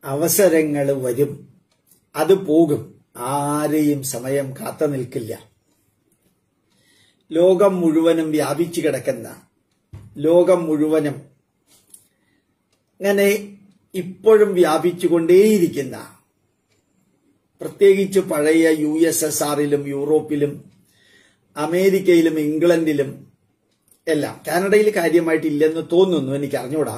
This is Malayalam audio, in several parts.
അവസരങ്ങൾ വരും അത് പോകും ആരെയും സമയം കാത്തു നിൽക്കില്ല ലോകം മുഴുവനും വ്യാപിച്ചു കിടക്കുന്ന ലോകം മുഴുവനും അങ്ങനെ ഇപ്പോഴും വ്യാപിച്ചുകൊണ്ടേയിരിക്കുന്ന പ്രത്യേകിച്ച് പഴയ യു എസ് എസ് ആറിലും യൂറോപ്പിലും അമേരിക്കയിലും ഇംഗ്ലണ്ടിലും എല്ലാം കാനഡയിൽ കാര്യമായിട്ടില്ലെന്ന് തോന്നുന്നു എനിക്ക് അറിഞ്ഞൂടാ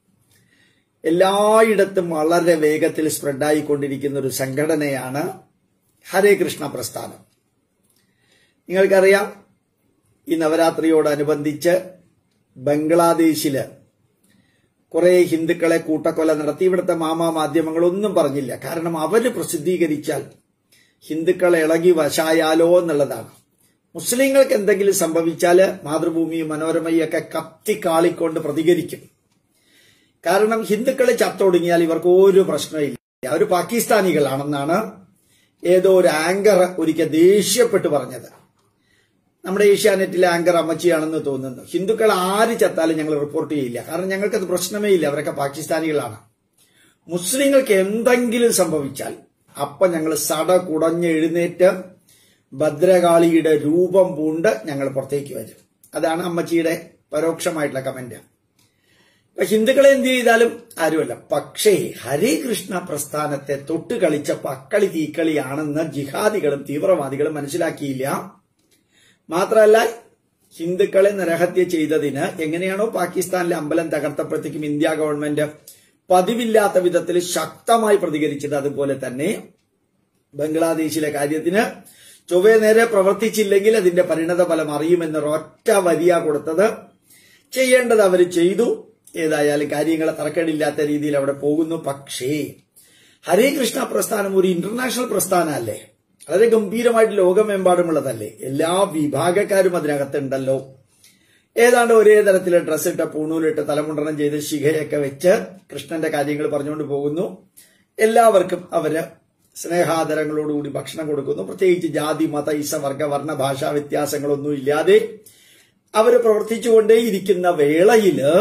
എല്ലായിടത്തും വളരെ വേഗത്തിൽ സ്പ്രെഡായിക്കൊണ്ടിരിക്കുന്ന ഒരു സംഘടനയാണ് ഹരേ കൃഷ്ണ പ്രസ്ഥാനം നിങ്ങൾക്കറിയാം ഈ നവരാത്രിയോടനുബന്ധിച്ച് ബംഗ്ലാദേശില് കുറെ ഹിന്ദുക്കളെ കൂട്ടക്കൊല നടത്തി ഇവിടുത്തെ മാമാ മാധ്യമങ്ങളൊന്നും പറഞ്ഞില്ല കാരണം അവര് പ്രസിദ്ധീകരിച്ചാൽ ഹിന്ദുക്കൾ ഇളകി വശായാലോ എന്നുള്ളതാണ് മുസ്ലിങ്ങൾക്ക് എന്തെങ്കിലും സംഭവിച്ചാൽ മാതൃഭൂമിയും മനോരമയും ഒക്കെ കത്തിക്കാളിക്കൊണ്ട് പ്രതികരിക്കും കാരണം ഹിന്ദുക്കളെ ചത്തൊടുങ്ങിയാൽ ഇവർക്ക് ഒരു പ്രശ്നമില്ല അവർ പാകിസ്ഥാനികളാണെന്നാണ് ഏതോ ഒരു ആങ്കർ ഒരിക്കൽ ദേഷ്യപ്പെട്ട് പറഞ്ഞത് നമ്മുടെ ഏഷ്യാനെറ്റിലെ ആങ്കർ അമ്മച്ചിയാണെന്ന് തോന്നുന്നു ഹിന്ദുക്കൾ ആര് ചത്താലും ഞങ്ങൾ റിപ്പോർട്ട് ചെയ്യില്ല കാരണം ഞങ്ങൾക്കത് പ്രശ്നമേ ഇല്ല അവരൊക്കെ പാകിസ്ഥാനികളാണ് മുസ്ലിങ്ങൾക്ക് എന്തെങ്കിലും സംഭവിച്ചാൽ അപ്പൊ ഞങ്ങൾ സട കുടഞ്ഞ് എഴുന്നേറ്റ് ഭദ്രകാളിയുടെ രൂപം പൂണ്ട് ഞങ്ങൾ പുറത്തേക്ക് വരും അതാണ് അമ്മച്ചിയുടെ പരോക്ഷമായിട്ടുള്ള കമന്റ് അപ്പൊ ഹിന്ദുക്കളെ എന്ത് ചെയ്താലും ആരുമല്ല പക്ഷേ ഹരേ കൃഷ്ണ പ്രസ്ഥാനത്തെ തൊട്ട് കളിച്ച പക്കളി തീക്കളിയാണെന്ന് ജിഹാദികളും തീവ്രവാദികളും മനസ്സിലാക്കിയില്ല മാത്രമല്ല ഹിന്ദുക്കളെ നരഹത്യ ചെയ്തതിന് എങ്ങനെയാണോ പാകിസ്ഥാനിലെ അമ്പലം തകർത്തപ്പോഴത്തേക്കും ഇന്ത്യ ഗവൺമെന്റ് പതിവില്ലാത്ത വിധത്തിൽ ശക്തമായി പ്രതികരിച്ചത് അതുപോലെ തന്നെ ബംഗ്ലാദേശിലെ കാര്യത്തിന് ചൊവ്വേ നേരെ പ്രവർത്തിച്ചില്ലെങ്കിൽ അതിന്റെ പരിണത ഫലം അറിയുമെന്നൊരൊറ്റ വരിയ കൊടുത്തത് ചെയ്യേണ്ടത് അവർ ചെയ്തു ഏതായാലും കാര്യങ്ങൾ തറക്കേടില്ലാത്ത രീതിയിൽ അവിടെ പോകുന്നു പക്ഷേ ഹരേ കൃഷ്ണ പ്രസ്ഥാനം ഒരു ഇന്റർനാഷണൽ പ്രസ്ഥാനമല്ലേ വളരെ ഗംഭീരമായിട്ട് ലോകമെമ്പാടുമുള്ളതല്ലേ എല്ലാ വിഭാഗക്കാരും അതിനകത്തുണ്ടല്ലോ ഏതാണ്ട് ഒരേ തരത്തിലെ ഡ്രസ് ഇട്ട പൂണൂലിട്ട് തലമുണ്ടനം ചെയ്ത് ശിഖയൊക്കെ വെച്ച് കൃഷ്ണന്റെ കാര്യങ്ങൾ പറഞ്ഞുകൊണ്ട് പോകുന്നു എല്ലാവർക്കും അവര് സ്നേഹാദരങ്ങളോടുകൂടി ഭക്ഷണം കൊടുക്കുന്നു പ്രത്യേകിച്ച് ജാതി മത ഇസ വർഗ വർണ്ണ ഭാഷാ വ്യത്യാസങ്ങളൊന്നും ഇല്ലാതെ അവര് പ്രവർത്തിച്ചുകൊണ്ടേയിരിക്കുന്ന വേളയില്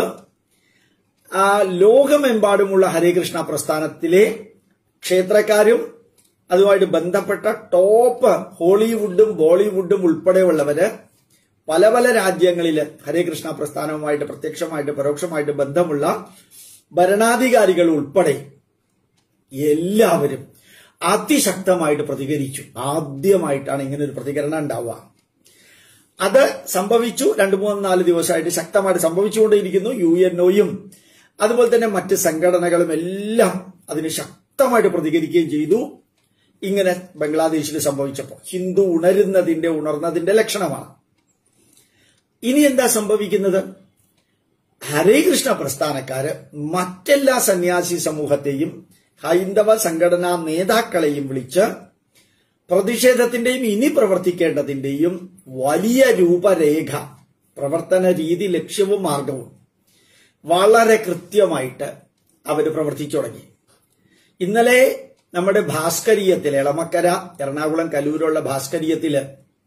ആ ലോകമെമ്പാടുമുള്ള ഹരേകൃഷ്ണ പ്രസ്ഥാനത്തിലെ ക്ഷേത്രക്കാരും അതുമായിട്ട് ബന്ധപ്പെട്ട ടോപ്പ് ഹോളിവുഡും ബോളിവുഡും ഉൾപ്പെടെയുള്ളവര് പല പല രാജ്യങ്ങളിൽ ഹരേകൃഷ്ണ പ്രസ്ഥാനവുമായിട്ട് പ്രത്യക്ഷമായിട്ട് പരോക്ഷമായിട്ട് ബന്ധമുള്ള ഭരണാധികാരികൾ ഉൾപ്പെടെ എല്ലാവരും അതിശക്തമായിട്ട് പ്രതികരിച്ചു ആദ്യമായിട്ടാണ് ഇങ്ങനെ ഒരു പ്രതികരണം ഉണ്ടാവുക അത് സംഭവിച്ചു രണ്ടു മൂന്ന് നാല് ദിവസമായിട്ട് ശക്തമായിട്ട് സംഭവിച്ചുകൊണ്ടേയിരിക്കുന്നു യു എൻ ഒയും അതുപോലെ തന്നെ മറ്റ് സംഘടനകളും എല്ലാം അതിന് ശക്തമായിട്ട് പ്രതികരിക്കുകയും ചെയ്തു ഇങ്ങനെ ബംഗ്ലാദേശിൽ സംഭവിച്ചപ്പോൾ ഹിന്ദു ഉണരുന്നതിന്റെ ഉണർന്നതിന്റെ ലക്ഷണമാണ് ഇനി എന്താ സംഭവിക്കുന്നത് ഹരേകൃഷ്ണ പ്രസ്ഥാനക്കാര് മറ്റെല്ലാ സന്യാസി സമൂഹത്തെയും ഹൈന്ദവ സംഘടനാ നേതാക്കളെയും വിളിച്ച് പ്രതിഷേധത്തിന്റെയും ഇനി പ്രവർത്തിക്കേണ്ടതിന്റെയും വലിയ രൂപരേഖ പ്രവർത്തന രീതി ലക്ഷ്യവും മാർഗവും വളരെ കൃത്യമായിട്ട് അവർ പ്രവർത്തിച്ചു തുടങ്ങി ഇന്നലെ നമ്മുടെ ഭാസ്കരീയത്തിൽ എളമക്കര എറണാകുളം കലൂരുള്ള ഭാസ്കരീയത്തില്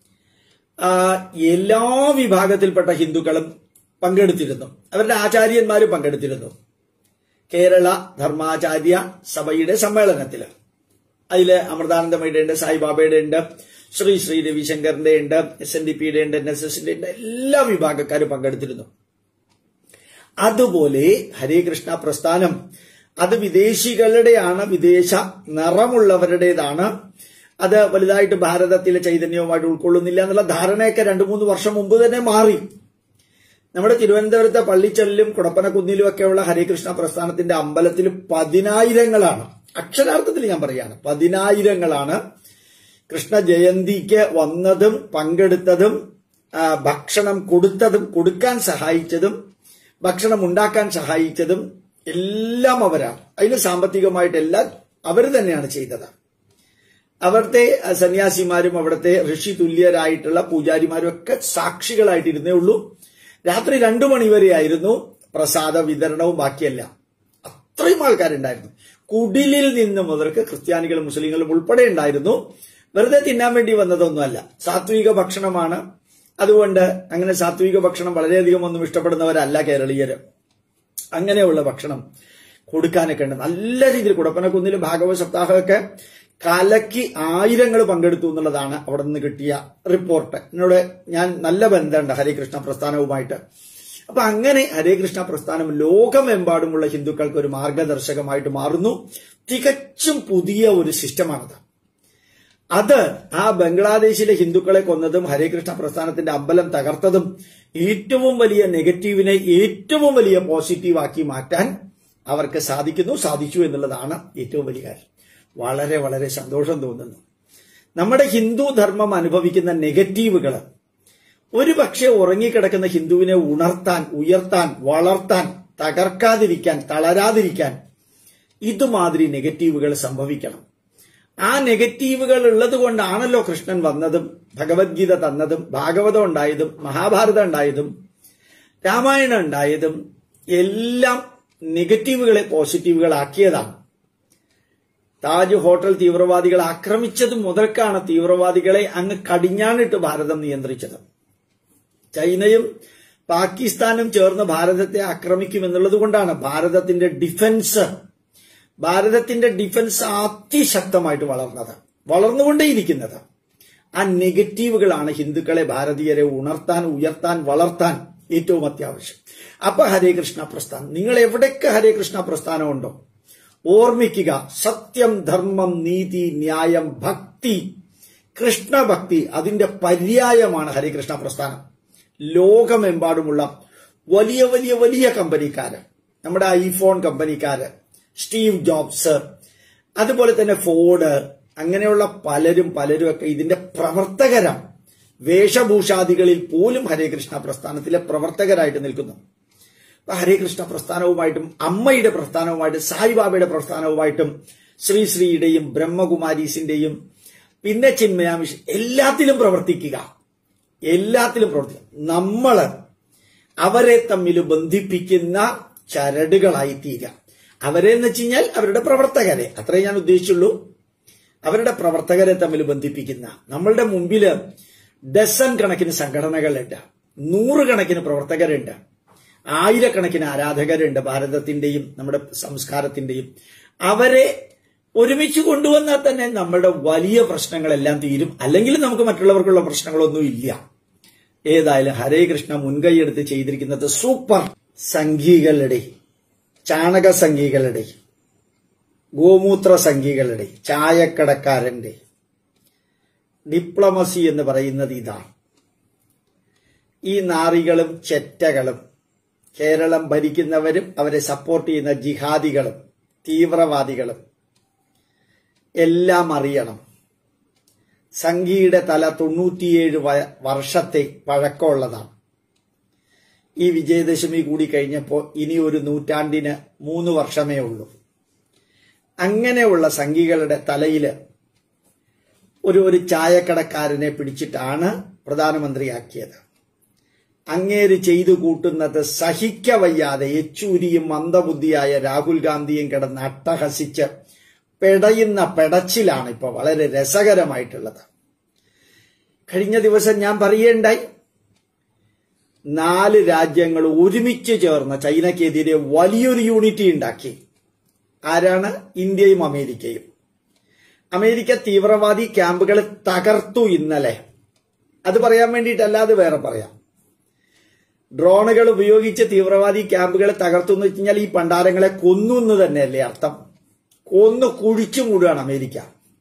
എല്ലാ വിഭാഗത്തിൽപ്പെട്ട ഹിന്ദുക്കളും പങ്കെടുത്തിരുന്നു അവരുടെ ആചാര്യന്മാരും പങ്കെടുത്തിരുന്നു കേരള ധർമാചാര്യ സഭയുടെ സമ്മേളനത്തില് അതില് അമൃതാനന്ദമയുടെ ഉണ്ട് സായിബാബയുടെ ഉണ്ട് ശ്രീ ശ്രീ രവിശങ്കറിന്റെ ഉണ്ട് എസ് എൻ ഡി പിയുടെ ഉണ്ട് എൻ എസ് എസിന്റെ ഉണ്ട് എല്ലാ വിഭാഗക്കാരും പങ്കെടുത്തിരുന്നു അതുപോലെ ഹരേകൃഷ്ണ പ്രസ്ഥാനം അത് വിദേശികളുടെയാണ് വിദേശ നിറമുള്ളവരുടേതാണ് അത് വലുതായിട്ട് ഭാരതത്തിലെ ചൈതന്യവുമായിട്ട് ഉൾക്കൊള്ളുന്നില്ല എന്നുള്ള ധാരണയൊക്കെ രണ്ടു മൂന്ന് വർഷം മുമ്പ് തന്നെ മാറി നമ്മുടെ തിരുവനന്തപുരത്തെ പള്ളിച്ചലിലും കുടപ്പനക്കുന്നിലും ഒക്കെയുള്ള ഹരികൃഷ്ണ പ്രസ്ഥാനത്തിന്റെ അമ്പലത്തിൽ പതിനായിരങ്ങളാണ് അക്ഷരാർത്ഥത്തിൽ ഞാൻ പറയാണ് പതിനായിരങ്ങളാണ് കൃഷ്ണ ജയന്തിക്ക് വന്നതും പങ്കെടുത്തതും ഭക്ഷണം കൊടുത്തതും കൊടുക്കാൻ സഹായിച്ചതും ഭക്ഷണം ഉണ്ടാക്കാൻ സഹായിച്ചതും എല്ലാം അവരാണ് അതിന് സാമ്പത്തികമായിട്ടെല്ലാം അവർ തന്നെയാണ് ചെയ്തത് അവിടുത്തെ സന്യാസിമാരും അവിടുത്തെ ഋഷി തുല്യരായിട്ടുള്ള പൂജാരിമാരും ഒക്കെ സാക്ഷികളായിട്ടിരുന്നേ ഉള്ളൂ രാത്രി രണ്ടു മണിവരെയായിരുന്നു പ്രസാദ വിതരണവും ബാക്കിയെല്ലാം അത്രയും ആൾക്കാരുണ്ടായിരുന്നു കുടിലിൽ നിന്ന് മുതൽക്ക് ക്രിസ്ത്യാനികളും മുസ്ലിങ്ങളും ഉൾപ്പെടെ ഉണ്ടായിരുന്നു വെറുതെ തിന്നാൻ വേണ്ടി വന്നതൊന്നുമല്ല സാത്വിക ഭക്ഷണമാണ് അതുകൊണ്ട് അങ്ങനെ സാത്വിക ഭക്ഷണം വളരെയധികം ഒന്നും ഇഷ്ടപ്പെടുന്നവരല്ല കേരളീയര് അങ്ങനെയുള്ള ഭക്ഷണം കൊടുക്കാനൊക്കെ ഉണ്ട് നല്ല രീതിയിൽ കുടപ്പനക്കുന്നിൽ ഭാഗവത സപ്താഹമൊക്കെ കലക്കി ആയിരങ്ങൾ പങ്കെടുത്തു എന്നുള്ളതാണ് അവിടെ നിന്ന് കിട്ടിയ റിപ്പോർട്ട് എന്നോട് ഞാൻ നല്ല ബന്ധമുണ്ട് ഹരികൃഷ്ണ പ്രസ്ഥാനവുമായിട്ട് അപ്പൊ അങ്ങനെ ഹരേകൃഷ്ണ പ്രസ്ഥാനം ലോകമെമ്പാടുമുള്ള ഹിന്ദുക്കൾക്ക് ഒരു മാർഗദർശകമായിട്ട് മാറുന്നു തികച്ചും പുതിയ ഒരു സിസ്റ്റമാണത് അത് ആ ബംഗ്ലാദേശിലെ ഹിന്ദുക്കളെ കൊന്നതും ഹരേകൃഷ്ണ പ്രസ്ഥാനത്തിന്റെ അമ്പലം തകർത്തതും ഏറ്റവും വലിയ നെഗറ്റീവിനെ ഏറ്റവും വലിയ പോസിറ്റീവാക്കി മാറ്റാൻ അവർക്ക് സാധിക്കുന്നു സാധിച്ചു എന്നുള്ളതാണ് ഏറ്റവും വലിയ കാര്യം വളരെ വളരെ സന്തോഷം തോന്നുന്നു നമ്മുടെ ഹിന്ദു ധർമ്മം അനുഭവിക്കുന്ന നെഗറ്റീവുകൾ ഒരു പക്ഷേ ഉറങ്ങിക്കിടക്കുന്ന ഹിന്ദുവിനെ ഉണർത്താൻ ഉയർത്താൻ വളർത്താൻ തകർക്കാതിരിക്കാൻ തളരാതിരിക്കാൻ ഇതുമാതിരി നെഗറ്റീവുകൾ സംഭവിക്കണം ആ നെഗറ്റീവുകൾ ഉള്ളത് കൊണ്ടാണല്ലോ കൃഷ്ണൻ വന്നതും ഭഗവത്ഗീത തന്നതും ഭാഗവതം ഉണ്ടായതും മഹാഭാരതം ഉണ്ടായതും രാമായണം ഉണ്ടായതും എല്ലാം നെഗറ്റീവുകളെ പോസിറ്റീവുകളാക്കിയതാണ് താജ് ഹോട്ടൽ തീവ്രവാദികൾ ആക്രമിച്ചത് മുതൽക്കാണ് തീവ്രവാദികളെ അങ്ങ് കടിഞ്ഞാണിട്ട് ഭാരതം നിയന്ത്രിച്ചത് ചൈനയും പാകിസ്ഥാനും ചേർന്ന് ഭാരതത്തെ ആക്രമിക്കുമെന്നുള്ളത് കൊണ്ടാണ് ഭാരതത്തിന്റെ ഡിഫൻസ് ഭാരതത്തിന്റെ ഡിഫൻസ് അതിശക്തമായിട്ട് വളർന്നത് വളർന്നുകൊണ്ടേയിരിക്കുന്നത് ആ നെഗറ്റീവുകളാണ് ഹിന്ദുക്കളെ ഭാരതീയരെ ഉണർത്താൻ ഉയർത്താൻ വളർത്താൻ ഏറ്റവും അത്യാവശ്യം അപ്പൊ ഹരേ കൃഷ്ണ പ്രസ്ഥാനം നിങ്ങൾ എവിടെയൊക്കെ ഹരേ കൃഷ്ണ പ്രസ്ഥാനം ഉണ്ടോ ഓർമ്മിക്കുക സത്യം ധർമ്മം നീതി ന്യായം ഭക്തി കൃഷ്ണഭക്തി അതിന്റെ പര്യായമാണ് ഹരികൃഷ്ണ പ്രസ്ഥാനം ലോകമെമ്പാടുമുള്ള വലിയ വലിയ വലിയ കമ്പനിക്കാര് നമ്മുടെ ഐഫോൺ കമ്പനിക്കാര് സ്റ്റീവ് ജോബ്സ് അതുപോലെ തന്നെ ഫോർഡ് അങ്ങനെയുള്ള പലരും പലരും ഒക്കെ ഇതിന്റെ പ്രവർത്തകരാണ് വേഷഭൂഷാദികളിൽ പോലും ഹരേകൃഷ്ണ പ്രസ്ഥാനത്തിലെ പ്രവർത്തകരായിട്ട് നിൽക്കുന്നു അപ്പൊ ഹരേകൃഷ്ണ പ്രസ്ഥാനവുമായിട്ടും അമ്മയുടെ പ്രസ്ഥാനവുമായിട്ടും സായിബാബയുടെ പ്രസ്ഥാനവുമായിട്ടും ശ്രീശ്രീയുടെയും ബ്രഹ്മകുമാരീസിന്റെയും പിന്നെ ചിന്മയാമിഷ് എല്ലാത്തിലും പ്രവർത്തിക്കുക എല്ലാത്തിലും പ്രവർത്തിക്കുക നമ്മള് അവരെ തമ്മിൽ ബന്ധിപ്പിക്കുന്ന ചരടുകളായി തീരുക അവരെ എന്ന് വെച്ച് കഴിഞ്ഞാൽ അവരുടെ പ്രവർത്തകരെ അത്രേ ഞാൻ ഉദ്ദേശിച്ചുള്ളൂ അവരുടെ പ്രവർത്തകരെ തമ്മിൽ ബന്ധിപ്പിക്കുന്ന നമ്മളുടെ മുമ്പില് ഡസൻ കണക്കിന് സംഘടനകളുണ്ട് നൂറുകണക്കിന് പ്രവർത്തകരുണ്ട് ആയിരക്കണക്കിന് ആരാധകരുണ്ട് ഭാരതത്തിന്റെയും നമ്മുടെ സംസ്കാരത്തിന്റെയും അവരെ ഒരുമിച്ച് കൊണ്ടുവന്നാൽ തന്നെ നമ്മുടെ വലിയ പ്രശ്നങ്ങളെല്ലാം തീരും അല്ലെങ്കിൽ നമുക്ക് മറ്റുള്ളവർക്കുള്ള പ്രശ്നങ്ങളൊന്നും ഇല്ല ഏതായാലും ഹരേ കൃഷ്ണ മുൻകൈയെടുത്ത് ചെയ്തിരിക്കുന്നത് സൂപ്പർ സംഘികളുടെ ചാണക സംഘികളുടെ ഗോമൂത്ര സംഘികളുടെ ചായക്കടക്കാരന്റെ ഡിപ്ലോമസി എന്ന് പറയുന്നത് ഇതാണ് ഈ നാറികളും ചെറ്റകളും കേരളം ഭരിക്കുന്നവരും അവരെ സപ്പോർട്ട് ചെയ്യുന്ന ജിഹാദികളും തീവ്രവാദികളും എല്ലാം അറിയണം സംഘിയുടെ തല തൊണ്ണൂറ്റിയേഴ് വർഷത്തെ പഴക്കമുള്ളതാണ് ഈ വിജയദശമി കൂടി കഴിഞ്ഞപ്പോൾ ഇനി ഒരു നൂറ്റാണ്ടിന് മൂന്ന് വർഷമേ ഉള്ളൂ അങ്ങനെയുള്ള സംഘികളുടെ തലയില് ഒരു ഒരു ചായക്കടക്കാരനെ പിടിച്ചിട്ടാണ് പ്രധാനമന്ത്രിയാക്കിയത് അങ്ങേര് ചെയ്തു കൂട്ടുന്നത് സഹിക്കവയ്യാതെ യെച്ചൂരിയും മന്ദബുദ്ധിയായ രാഹുൽ ഗാന്ധിയും കിടന്ന് അട്ടഹസിച്ച് പെടയുന്ന പെടച്ചിലാണ് ഇപ്പൊ വളരെ രസകരമായിട്ടുള്ളത് കഴിഞ്ഞ ദിവസം ഞാൻ പറയേണ്ടായി നാല് രാജ്യങ്ങൾ ഒരുമിച്ച് ചേർന്ന് ചൈനയ്ക്കെതിരെ വലിയൊരു യൂണിറ്റി ഉണ്ടാക്കി ആരാണ് ഇന്ത്യയും അമേരിക്കയും അമേരിക്ക തീവ്രവാദി ക്യാമ്പുകൾ തകർത്തു ഇന്നലെ അത് പറയാൻ വേണ്ടിയിട്ടല്ലാതെ വേറെ പറയാം ഡ്രോണുകൾ ഉപയോഗിച്ച് തീവ്രവാദി ക്യാമ്പുകൾ തകർത്തു എന്ന് വെച്ച് കഴിഞ്ഞാൽ ഈ പണ്ടാരങ്ങളെ കൊന്നു എന്ന് തന്നെയല്ലേ അർത്ഥം കൊന്നു കുഴിച്ചു മൂടുകയാണ് അമേരിക്ക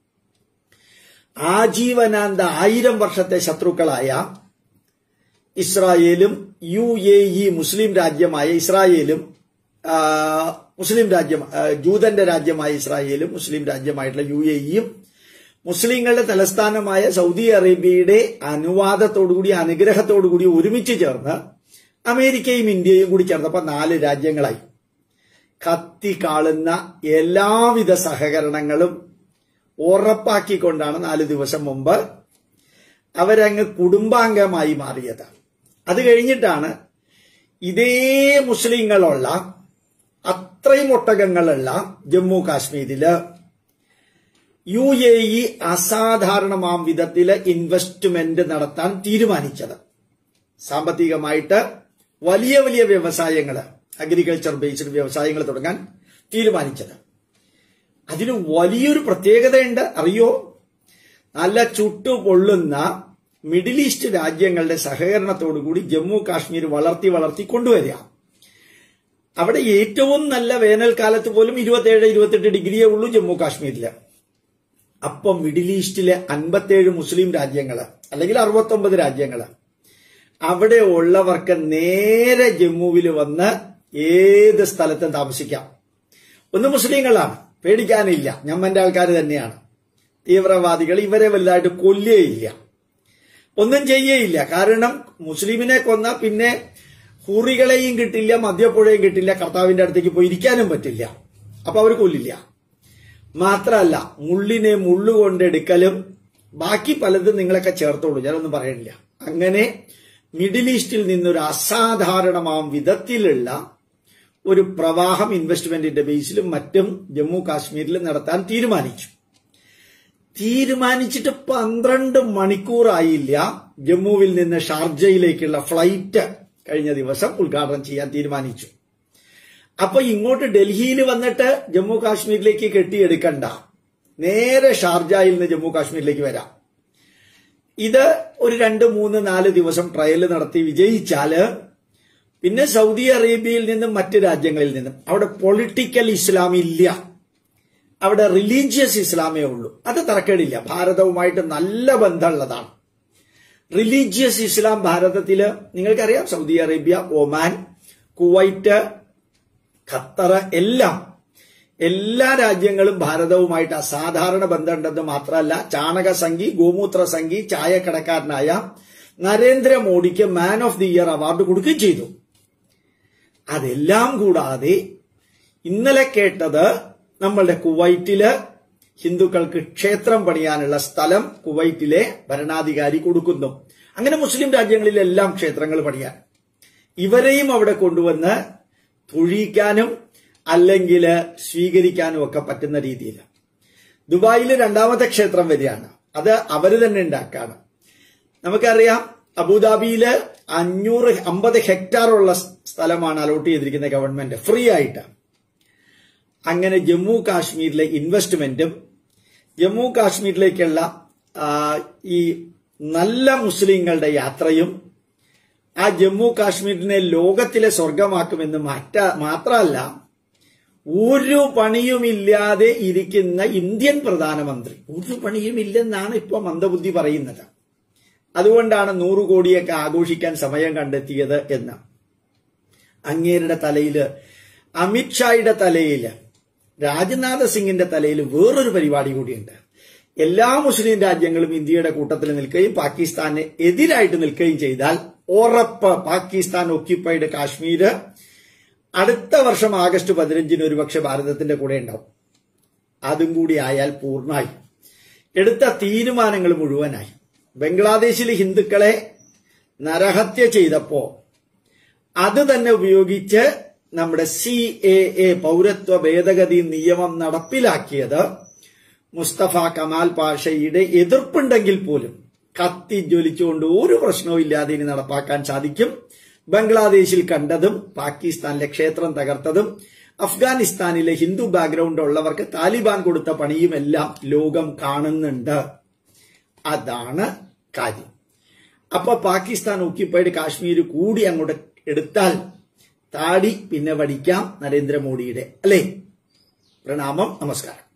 ആജീവനാന്ത ആയിരം വർഷത്തെ ശത്രുക്കളായ ഇസ്രായേലും യു എ ഇ മുസ്ലിം രാജ്യമായ ഇസ്രായേലും മുസ്ലിം രാജ്യം ജൂതന്റെ രാജ്യമായ ഇസ്രായേലും മുസ്ലിം രാജ്യമായിട്ടുള്ള യു എ ഇയും മുസ്ലിങ്ങളുടെ തലസ്ഥാനമായ സൗദി അറേബ്യയുടെ അനുവാദത്തോടുകൂടി അനുഗ്രഹത്തോടുകൂടി ഒരുമിച്ച് ചേർന്ന് അമേരിക്കയും ഇന്ത്യയും കൂടി ചേർന്നപ്പോ നാല് രാജ്യങ്ങളായി കത്തി കാളുന്ന എല്ലാവിധ സഹകരണങ്ങളും ഉറപ്പാക്കിക്കൊണ്ടാണ് നാല് ദിവസം മുമ്പ് അവരങ്ങ് കുടുംബാംഗമായി മാറിയത് അത് കഴിഞ്ഞിട്ടാണ് ഇതേ മുസ്ലിങ്ങളുള്ള അത്രയും ഒട്ടകങ്ങളുള്ള ജമ്മു കാശ്മീരില് യു എ ഇ അസാധാരണമാം വിധത്തില് ഇൻവെസ്റ്റ്മെന്റ് നടത്താൻ തീരുമാനിച്ചത് സാമ്പത്തികമായിട്ട് വലിയ വലിയ വ്യവസായങ്ങൾ അഗ്രികൾച്ചർ ബേസ്ഡ് വ്യവസായങ്ങൾ തുടങ്ങാൻ തീരുമാനിച്ചത് അതിന് വലിയൊരു പ്രത്യേകതയുണ്ട് അറിയോ നല്ല ചുട്ടു പൊള്ളുന്ന മിഡിൽ ഈസ്റ്റ് രാജ്യങ്ങളുടെ സഹകരണത്തോടുകൂടി ജമ്മു കാശ്മീർ വളർത്തി വളർത്തി കൊണ്ടുവരിക അവിടെ ഏറ്റവും നല്ല വേനൽക്കാലത്ത് പോലും ഇരുപത്തിയേഴ് ഇരുപത്തെട്ട് ഡിഗ്രിയേ ഉള്ളൂ ജമ്മു കാശ്മീരില് അപ്പം മിഡിൽ ഈസ്റ്റിലെ അൻപത്തേഴ് മുസ്ലിം രാജ്യങ്ങള് അല്ലെങ്കിൽ അറുപത്തൊമ്പത് രാജ്യങ്ങള് അവിടെ ഉള്ളവർക്ക് നേരെ ജമ്മുവിൽ വന്ന് ഏത് സ്ഥലത്തും താമസിക്കാം ഒന്ന് മുസ്ലിങ്ങളാണ് പേടിക്കാനില്ല ഞമ്മന്റെ ആൾക്കാർ തന്നെയാണ് തീവ്രവാദികൾ ഇവരെ വലുതായിട്ട് കൊല്ലുകയില്ല ഒന്നും ചെയ്യേയില്ല കാരണം മുസ്ലിമിനെ കൊന്ന പിന്നെ ഹുറികളെയും കിട്ടില്ല മദ്യപ്പുഴയും കിട്ടില്ല കർത്താവിന്റെ അടുത്തേക്ക് പോയി ഇരിക്കാനും പറ്റില്ല അപ്പൊ അവർ കൊല്ലില്ല മാത്രമല്ല മുള്ളിനെ മുള്ളുകൊണ്ടെടുക്കലും ബാക്കി പലതും നിങ്ങളൊക്കെ ചേർത്തോളൂ ഞാനൊന്നും പറയണില്ല അങ്ങനെ മിഡിൽ ഈസ്റ്റിൽ നിന്നൊരു അസാധാരണമാം വിധത്തിലുള്ള ഒരു പ്രവാഹം ഇൻവെസ്റ്റ്മെന്റിന്റെ ബേസിലും മറ്റും ജമ്മു കാശ്മീരിൽ നടത്താൻ തീരുമാനിച്ചു തീരുമാനിച്ചിട്ട് പന്ത്രണ്ട് മണിക്കൂറായില്ല ജമ്മുവിൽ നിന്ന് ഷാർജയിലേക്കുള്ള ഫ്ലൈറ്റ് കഴിഞ്ഞ ദിവസം ഉദ്ഘാടനം ചെയ്യാൻ തീരുമാനിച്ചു അപ്പൊ ഇങ്ങോട്ട് ഡൽഹിയിൽ വന്നിട്ട് ജമ്മു കാശ്മീരിലേക്ക് കെട്ടിയെടുക്കണ്ട നേരെ ഷാർജയിൽ നിന്ന് ജമ്മു കാശ്മീരിലേക്ക് വരാം ഇത് ഒരു രണ്ട് മൂന്ന് നാല് ദിവസം ട്രയൽ നടത്തി വിജയിച്ചാല് പിന്നെ സൗദി അറേബ്യയിൽ നിന്നും മറ്റ് രാജ്യങ്ങളിൽ നിന്നും അവിടെ പൊളിറ്റിക്കൽ ഇസ്ലാം ഇല്ല അവിടെ റിലീജിയസ് ഇസ്ലാമേ ഉള്ളൂ അത് തറക്കേടില്ല ഭാരതവുമായിട്ട് നല്ല ബന്ധമുള്ളതാണ് റിലീജിയസ് ഇസ്ലാം ഭാരതത്തില് നിങ്ങൾക്കറിയാം Saudi Arabia Oman Kuwait Qatar എല്ലാം എല്ലാ രാജ്യങ്ങളും ഭാരതവുമായിട്ട് അസാധാരണ ബന്ധമുണ്ടെന്ന് മാത്രമല്ല ചാണകസംഖി ഗോമൂത്ര സംഖി ചായക്കടക്കാരനായ നരേന്ദ്രമോദിക്ക് man of the year award കൊടുക്കുകയും ചെയ്തു അതെല്ലാം കൂടാതെ ഇന്നലെ കേട്ടത് നമ്മളുടെ കുവൈറ്റില് ഹിന്ദുക്കൾക്ക് ക്ഷേത്രം പണിയാനുള്ള സ്ഥലം കുവൈറ്റിലെ ഭരണാധികാരി കൊടുക്കുന്നു അങ്ങനെ മുസ്ലിം രാജ്യങ്ങളിലെല്ലാം ക്ഷേത്രങ്ങൾ പണിയാൻ ഇവരെയും അവിടെ കൊണ്ടുവന്ന് തൊഴിക്കാനും അല്ലെങ്കിൽ സ്വീകരിക്കാനും ഒക്കെ പറ്റുന്ന രീതിയിൽ ദുബായിൽ രണ്ടാമത്തെ ക്ഷേത്രം വരികയാണ് അത് അവര് തന്നെ ഉണ്ടാക്കാണ് നമുക്കറിയാം അബുദാബിയില് അഞ്ഞൂറ് അമ്പത് ഹെക്ടാർ ഉള്ള സ്ഥലമാണ് അലോട്ട് ചെയ്തിരിക്കുന്ന ഗവൺമെന്റ് ഫ്രീ ആയിട്ട് അങ്ങനെ ജമ്മു കാശ്മീരിലെ ഇൻവെസ്റ്റ്മെന്റും ജമ്മു കാശ്മീരിലേക്കുള്ള ആ, ഈ നല്ല മുസ്ലിങ്ങളുടെ യാത്രയും ആ ജമ്മു കാശ്മീരിനെ ലോകത്തിലെ സ്വർഗമാക്കുമെന്ന് മാറ്റ മാത്രമല്ല ഒരു പണിയുമില്ലാതെ ഇരിക്കുന്ന ഇന്ത്യൻ പ്രധാനമന്ത്രി ഒരു പണിയുമില്ലെന്നാണ് ഇപ്പൊ മന്ദബുദ്ധി പറയുന്നത് അതുകൊണ്ടാണ് നൂറു കോടിയൊക്കെ ആഘോഷിക്കാൻ സമയം കണ്ടെത്തിയത് എന്ന് അങ്ങേരുടെ തലയില് അമിത്ഷായുടെ തലയില് രാജ്നാഥ് സിംഗിന്റെ തലയിൽ വേറൊരു പരിപാടി കൂടിയുണ്ട് എല്ലാ മുസ്ലിം രാജ്യങ്ങളും ഇന്ത്യയുടെ കൂട്ടത്തിൽ നിൽക്കുകയും പാകിസ്ഥാന് എതിരായിട്ട് നിൽക്കുകയും ചെയ്താൽ ഉറപ്പ് പാകിസ്ഥാൻ ഒക്യുപ്പൈഡ് കാശ്മീര് അടുത്ത വർഷം ആഗസ്റ്റ് പതിനഞ്ചിന് ഒരുപക്ഷെ ഭാരതത്തിന്റെ കൂടെ ഉണ്ടാവും അതും കൂടി ആയാൽ പൂർണ്ണമായി എടുത്ത തീരുമാനങ്ങൾ മുഴുവനായി ബംഗ്ലാദേശിലെ ഹിന്ദുക്കളെ നരഹത്യ ചെയ്തപ്പോ അത് തന്നെ ഉപയോഗിച്ച് നമ്മുടെ സി എ എ പൗരത്വ ഭേദഗതി നിയമം നടപ്പിലാക്കിയത് മുസ്തഫ കമാൽ പാഷയുടെ എതിർപ്പുണ്ടെങ്കിൽ പോലും കത്തി ജ്വലിച്ചുകൊണ്ട് ഒരു പ്രശ്നവും ഇല്ലാതെ ഇനി നടപ്പാക്കാൻ സാധിക്കും ബംഗ്ലാദേശിൽ കണ്ടതും പാകിസ്ഥാനിലെ ക്ഷേത്രം തകർത്തതും അഫ്ഗാനിസ്ഥാനിലെ ഹിന്ദു ബാക്ക്ഗ്രൗണ്ട് ഉള്ളവർക്ക് താലിബാൻ കൊടുത്ത പണിയുമെല്ലാം ലോകം കാണുന്നുണ്ട് അതാണ് കാര്യം അപ്പൊ പാകിസ്ഥാൻ ഒക്യുപ്പൈഡ് കാശ്മീർ കൂടി അങ്ങോട്ട് എടുത്താൽ താടി പിന്നെ വടിക്കാം നരേന്ദ്രമോദിയുടെ അല്ലേ പ്രണാമം നമസ്കാരം